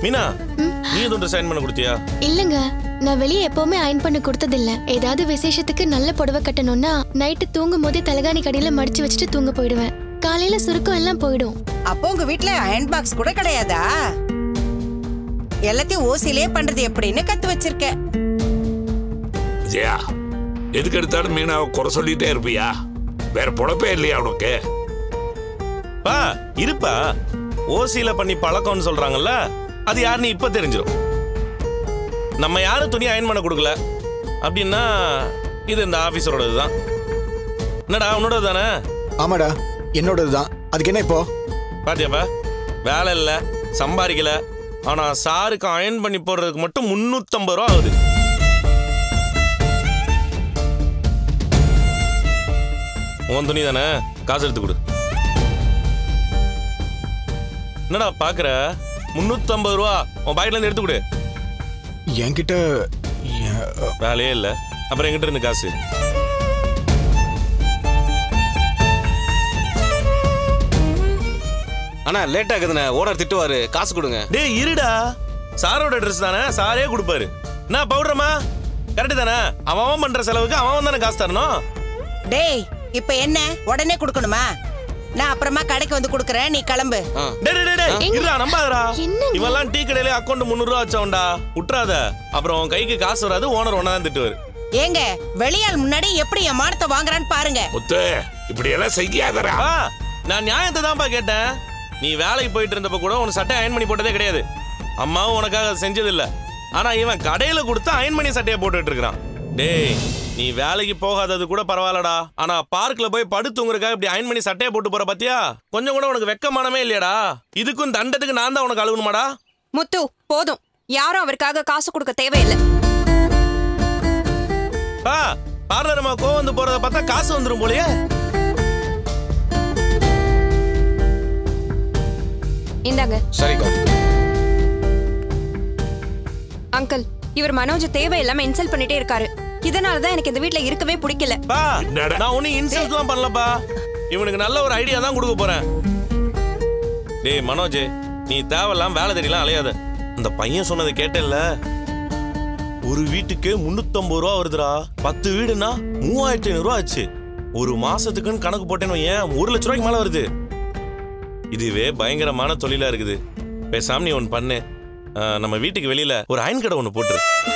மீனா நீ எதுவும் சைன் பண்ண கொடுத்தியா இல்லங்க நான் வெளியே எப்பவுமே அயன் பண்ணி கொடுத்ததில்ல ஏதாவது விசேஷத்துக்கு நல்ல புடவை கட்டணும்னா நைட்டு தூங்கும் போதே தலகாணி கடியில மடிச்சு வச்சுட்டு தூங்க போயிடுவேன் காலையில சுருக்கம் எல்லாம் போயிடும் அப்போ உங்க வீட்ல அயன் பாக்ஸ் கூட கிடையாதா எல்லாத்தையும் ஓசிலே பண்றது எப்படின்னு கத்து வச்சிருக்க விஜயா எதுக்கு எடுத்தாலும் மீனாவை குறை சொல்லிட்டே இருப்பியா வேற பொழப்பே இல்லையா உனக்கு பா இருப்பா ஓசியில பண்ணி பழக்கம்னு சொல்றாங்கல்ல அது யாருன்னு இப்ப தெரிஞ்சிடும் நம்ம யாரும் துணி அயன் பண்ண கொடுக்கல அப்படின்னா இது இந்த ஆபீஸரோடது தான் என்னடா உன்னோட தானே ஆமாடா என்னோடது தான் அதுக்கு என்ன இப்போ பாத்தியாப்பா வேலை இல்ல சம்பாதிக்கல ஆனா சாருக்கு அயன் பண்ணி போடுறதுக்கு மட்டும் முன்னூத்தம்பது ரூபா ஆகுது உன் துணி தானே காசு எடுத்து கொடு என்னடா பாக்குற முன்னூத்தம்பது ரூபா உன் பாக்கெட்ல இருந்து எடுத்து கொடு என்கிட்ட எ- வேலையே இல்ல அப்புறம் எங்கிட்ட இருந்து காசு அண்ணா லேட் ஆகுதுண்ணே ஓனர் திட்டுவாரு காசு கொடுங்க டேய் இருடா சாரோட ட்ரெஸ் தானே சாரே கொடுப்பாரு என்ன பவுடரமா கரெக்ட் தானே அவன் அவன் பண்ற செலவுக்கு அவன் அவன் தானே காசு தரணும் டேய் இப்ப என்ன உடனே கொடுக்கணுமா நான் அப்புறமா கடைக்கு வந்து கொடுக்கறேன் நீ கிளம்பு ஆ டேய் டேய், டேய் டேய் இருடா நம்பாதடா என்னங்க? இவெல்லாம் டீ கடையில அக்கௌண்ட் முந்நூறு ரூபா வச்சவன்டா விட்டுறாத அப்புறம் உன் கைக்கு காசு வராது ஓனர் ஒன்னா தான் திட்டுவாரு ஏங்க வெளியாள் முன்னாடி எப்படி என் மானத்தை வாங்குறான்னு பாருங்க முத்து இப்படி எல்லாம் செய்யாதடா ஆ நான் நியாயத்தை தான்ப்பா கேட்டேன் நீ வேலைக்கு போயிட்டு இருந்தப்ப கூட உனக்கு சட்டை அயன் பண்ணி போட்டதே கிடையாது அம்மாவும் உனக்காக அதை செஞ்சது இல்ல ஆனா இவன் கடையில கொடுத்து அயன் பண்ணி சட்டையை போட்டுட்டு இருக்கிறான் டேய் நீ வேலைக்கு போகாதது கூட பரவாயில்லடா ஆனா பார்க்ல போய் படுத்துங்கிறக்காக இப்படி அயன் பண்ணி சட்டையை போட்டு போற பாத்தியா கொஞ்சம் கூட உனக்கு வெக்கமானமே இல்லையாடா இதுக்கும் தண்டத்துக்கு நான் தான் உனக்கு அழுகணுமாடா முத்து போதும் யாரும் அவருக்காக காசு கொடுக்க தேவையில்லை பா பார்லர் அம்மா கோவம் வந்து போறத பார்த்தா காசு வந்துரும் போலயே இந்தாங்க சரிக்கா அங்கிள் இவர் மனோஜ் தேவையில்லாம இன்சல்ட் பண்ணிட்டே இருக்காரு இதனால தான் எனக்கு இந்த வீட்ல இருக்கவே பிடிக்கல பா என்னடா? நான் ஒன்னும் இன்சல்ட்லாம் பண்ணலப்பா இவனுக்கு நல்ல ஒரு ஐடியா தான் கொடுக்க போறேன் டேய் மனோஜ் நீ தேவையில்லாம் வேலை தேடிலாம் அலையாத அந்த பையன் சொன்னதை கேட்டல்ல ஒரு வீட்டுக்கு முன்னூத்தம்பது ரூபா வருதுடா பத்து வீடுனா மூவாயிரத்தி ஐநூறு ரூபா ஆச்சு ஒரு மாசத்துக்குன்னு கணக்கு போட்டேன்னு ஏன் ஒரு லட்ச ரூபாய்க்கு மேல வருது இதுவே பயங்கரமான தொழிலா இருக்குது பேசாம நீ ஒன்று பண்ணு ஆஹ், நம்ம வீட்டுக்கு வெளியில ஒரு அயன் கடை ஒன்று போட்டுரு